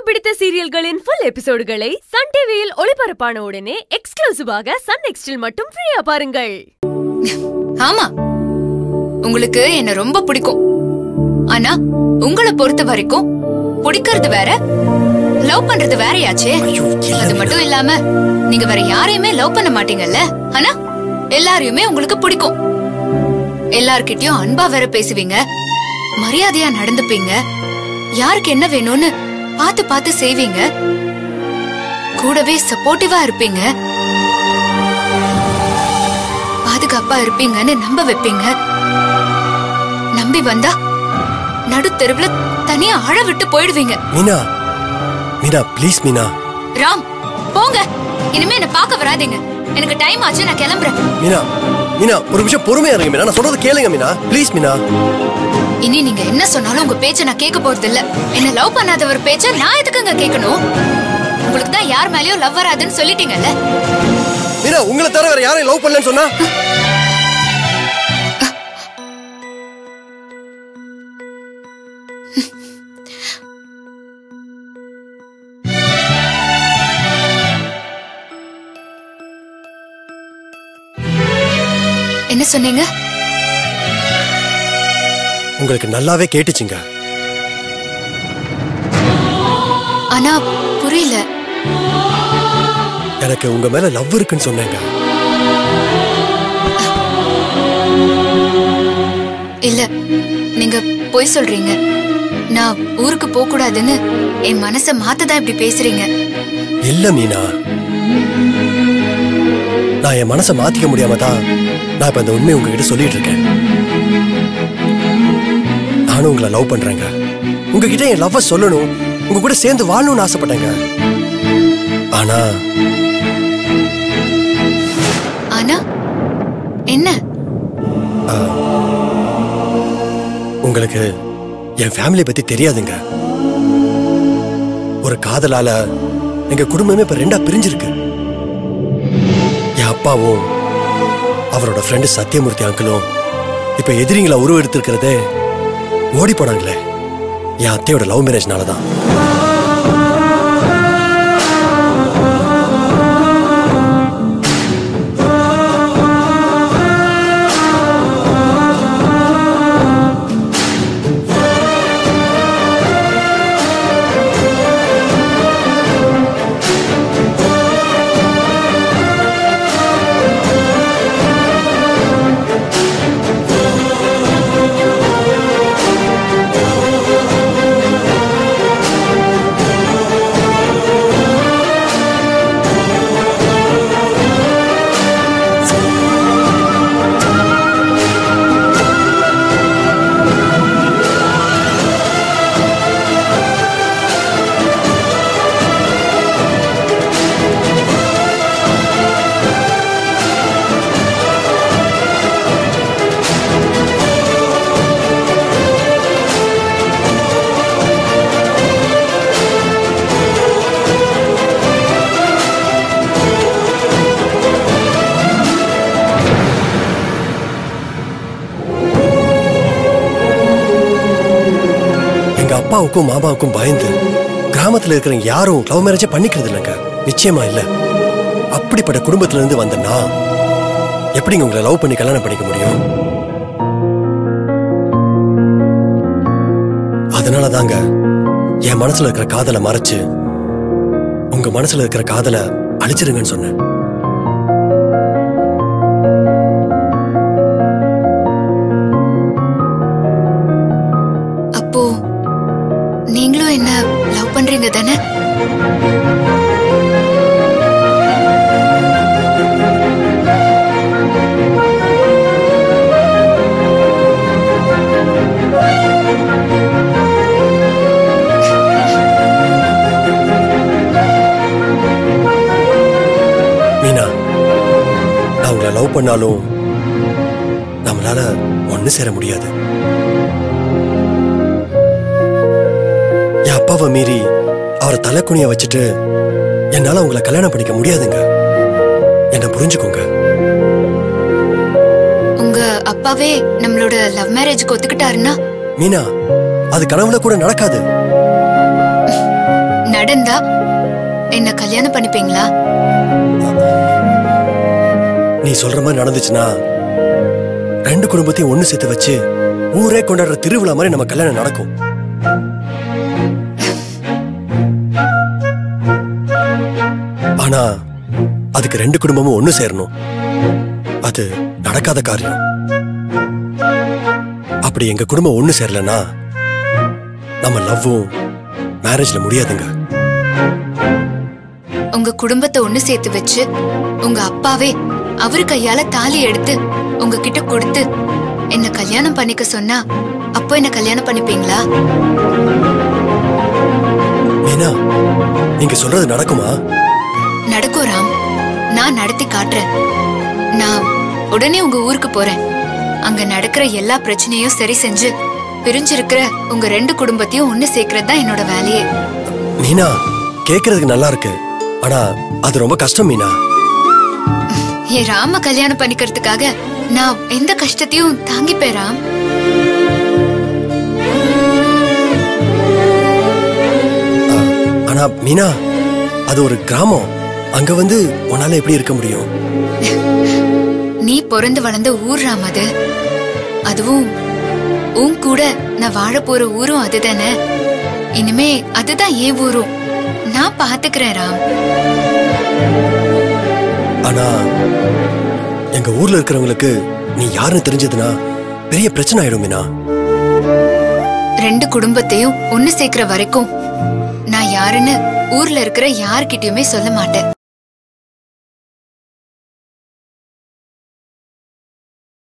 பிடித்த சீரியல்களின் full எபிசோடுகளை Sun டிவியில் ஒளிபரப்பான உடனே எக்ஸ்க்ளூசிவாக சன் நெக்ஸ்டில் மட்டும் ஃப்ரீயா பாருங்கள் ஆமா உங்களுக்கு என்ன ரொம்ப பிடிக்கும் ஆனா உங்களை பொறுத்த வரைக்கும் பிடிக்கிறது வேற லவ் பண்றது வேறயாச்சே அது மட்டும் இல்லாம நீங்க வேற யாரையுமே லவ் பண்ண மாட்டீங்கல்ல ஆனா எல்லாரையுமே உங்களுக்கு பிடிக்கும் எல்லார்கிட்டயும் அன்பா வேற பேசுவீங்க மரியாதையா நடந்துப்பீங்க யாருக்கு என்ன வேணும்னு பார்த்து பார்த்து செய்வீங்க கூடவே சப்போர்ட்டிவா இருப்பீங்க பாதுகாப்பா இருப்பீங்கன்னு நம்ப வைப்பீங்க நம்பி வந்தா நடு தெருவுல தனியா அழ விட்டு போயிடுவீங்க மீனா மீனா ப்ளீஸ் மீனா ராம் போங்க இனிமே என்ன பார்க்க வராதீங்க எனக்கு டைம் ஆச்சு நான் கிளம்புறேன் மீனா மீனா ஒரு நிமிஷம் பொறுமையா இருங்க மீனா நான் சொல்றது கேளுங்க மீனா ப்ளீஸ் மீனா இனி நீங்க என்ன சொன்னாலும் உங்க பேச்ச நான் கேட்க போறது இல்ல என்ன லவ் பண்ணாத ஒரு பேச்ச நான் எதுக்குங்க கேட்கணும் உங்களுக்கு தான் யார் மேலயும் லவ் வராதுன்னு சொல்லிட்டீங்கல்ல மீனா உங்களை தவிர வேற யாரையும் லவ் பண்ணலன்னு சொன்னா என்ன சொன்னீங்க உங்களுக்கு நல்லாவே கேட்டுச்சுங்க ஆனா புரியல எனக்கு உங்க மேல லவ் இருக்குன்னு சொன்னேங்க இல்ல நீங்க பொய் சொல்றீங்க நான் ஊருக்கு போக கூடாதுன்னு என் மனச மாத்ததான் இப்படி பேசுறீங்க இல்ல மீனா நான் என் மனசை மாத்திக்க முடியாம தான் நான் இப்ப இந்த உண்மையை உங்ககிட்ட சொல்லிட்டு இருக்கேன் நானும் உங்களை லவ் பண்றேங்க உங்ககிட்ட என் லவ்வ சொல்லணும் உங்க கூட சேர்ந்து வாழணும்னு ஆசைப்பட்டேங்க ஆனா ஆனா என்ன உங்களுக்கு என் ஃபேமிலி பத்தி தெரியாதுங்க ஒரு காதலால எங்க குடும்பமே இப்ப ரெண்டா பிரிஞ்சிருக்கு என் அப்பாவும் அவரோட ஃப்ரெண்டு சத்யமூர்த்தி அங்கிளும் இப்ப எதிரிங்களா உருவெடுத்திருக்கிறதே ஓடி போனாங்களே என் அத்தையோட லவ் மேரேஜ்னால தான் எங்க அப்பாவுக்கும் மாமாவுக்கும் பயந்து கிராமத்துல இருக்கிற யாரும் லவ் மேரேஜே பண்ணிக்கிறது இல்லைங்க நிச்சயமா இல்ல அப்படிப்பட்ட குடும்பத்துல இருந்து வந்த நான் எப்படிங்க உங்களை லவ் பண்ணி கல்யாணம் பண்ணிக்க முடியும் அதனால தாங்க என் மனசுல இருக்கிற காதலை மறைச்சு உங்க மனசுல இருக்கிற காதலை அழிச்சிருங்கன்னு சொன்னேன் அப்போ நீங்களும் என்ன லவ் பண்றீங்க தானே மீனா நான் உங்களை லவ் பண்ணாலும் நம்மளால ஒண்ணு சேர முடியாது என் அப்பாவை மீறி அவரை தலைக்குனிய வச்சுட்டு என்னால உங்களை கல்யாணம் பண்ணிக்க முடியாதுங்க என்ன புரிஞ்சுக்கோங்க உங்க அப்பாவே நம்மளோட லவ் மேரேஜ்க்கு ஒத்துக்கிட்டாருன்னா மீனா அது கனவுல கூட நடக்காது நடந்தா என்ன கல்யாணம் பண்ணிப்பீங்களா நீ சொல்ற மாதிரி நடந்துச்சுன்னா ரெண்டு குடும்பத்தையும் ஒண்ணு சேர்த்து வச்சு ஊரே கொண்டாடுற திருவிழா மாதிரி நம்ம கல்யாணம் நடக்கும் ஆனா அதுக்கு ரெண்டு குடும்பமும் ஒண்ணு சேரணும் அது நடக்காத காரியம் அப்படி எங்க குடும்பம் ஒண்ணு சேரலனா நம்ம லவ்வும் மேரேஜ்ல முடியாதுங்க உங்க குடும்பத்தை ஒண்ணு சேர்த்து வச்சு உங்க அப்பாவே அவரு கையால தாலி எடுத்து உங்ககிட்ட கொடுத்து என்ன கல்யாணம் பண்ணிக்க சொன்னா அப்போ என்ன கல்யாணம் பண்ணிப்பீங்களா மீனா நீங்க சொல்றது நடக்குமா நடக்கும் ராம் நான் நடத்தி காட்டுறேன் நான் உடனே உங்க ஊருக்கு போறேன் அங்க நடக்கிற எல்லா பிரச்சனையும் சரி செஞ்சு பிரிஞ்சிருக்கிற உங்க ரெண்டு குடும்பத்தையும் ஒண்ணு சேர்க்கறது தான் என்னோட வேலையே மீனா கேக்குறதுக்கு நல்லா இருக்கு ஆனா அது ரொம்ப கஷ்டம் மீனா என் ராம கல்யாணம் பண்ணிக்கிறதுக்காக நான் எந்த கஷ்டத்தையும் தாங்கிப்பேன் ராம் ஆ, ஆனா மீனா அது ஒரு கிராமம் அங்க வந்து உன்னால எப்படி இருக்க முடியும் நீ பிறந்து வளர்ந்த ஊர் ராம் அது அதுவும் உன் கூட நான் வாழ போற ஊரும் அதுதானே இனிமே அதுதான் ஏன் ஊரும் நான் பாத்துக்கிறேன் ராம் ஆனா எங்க ஊர்ல இருக்கிறவங்களுக்கு நீ யாருன்னு தெரிஞ்சதுன்னா பெரிய பிரச்சனை ஆயிடும் மீனா ரெண்டு குடும்பத்தையும் ஒண்ணு சேர்க்கிற வரைக்கும் நான் யாருன்னு ஊர்ல இருக்கிற யார்கிட்டயுமே சொல்ல மாட்டேன்